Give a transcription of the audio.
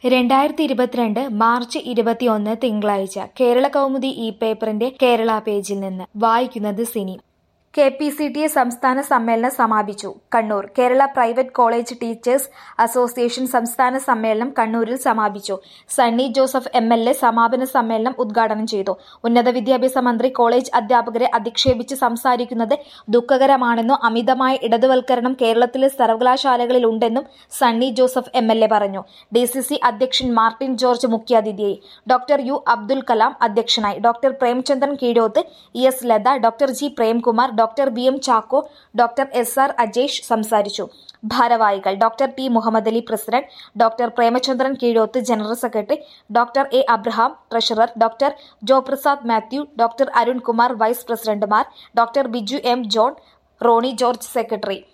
രണ്ടായിരത്തി ഇരുപത്തിരണ്ട് മാർച്ച് ഇരുപത്തിയൊന്ന് തിങ്കളാഴ്ച കേരള കൗമുദി ഈ പേപ്പറിന്റെ കേരള പേജിൽ നിന്ന് വായിക്കുന്നത് Sini K P C T A സംസ്ഥാന സമ്മേളനം സമാപിച്ചു Kannur Kerala private college teachers association സംസ്ഥാന സമ്മേളനം കണ്ണൂരിൽ സമാപിച്ചു Sunny Joseph M L A സമാപന സമ്മേളനം ഉദ്ഘാടനം ചെയ്തു ഉന്നത വിദ്യാഭ്യാസ മന്ത്രി കോളേജ് അധ്യാപകരെ അധിക്ഷേപിച്ച് സംസാരിക്കുന്നത് ദുഃഖകരമാണെന്നും അമിതമായ ഇടതുവൽക്കരണം കേരളത്തിലെ സർവകലാശാലകളിലുണ്ടെന്നും Sunny Joseph M L A പറഞ്ഞു ഡി സി സി അധ്യക്ഷൻ മാർട്ടിൻ ജോർജ് മുഖ്യാതിഥിയായി ഡോക്ടർ യു അബ്ദുൽ കലാം അധ്യക്ഷനായി doctor Premchandran Keezhoth E S Latha doctor G Premkumar doctor B M Chacko doctor S R Ajesh സംസാരിച്ചു ഭാരവാഹികൾ doctor T Muhammed Ali president doctor Premachandran Keezhoth general secretary doctor A Abraham treasurer doctor Jo Prasad Mathew doctor Arunkumar vice പ്രസിഡന്റുമാർ doctor Biju M John Rony George secretary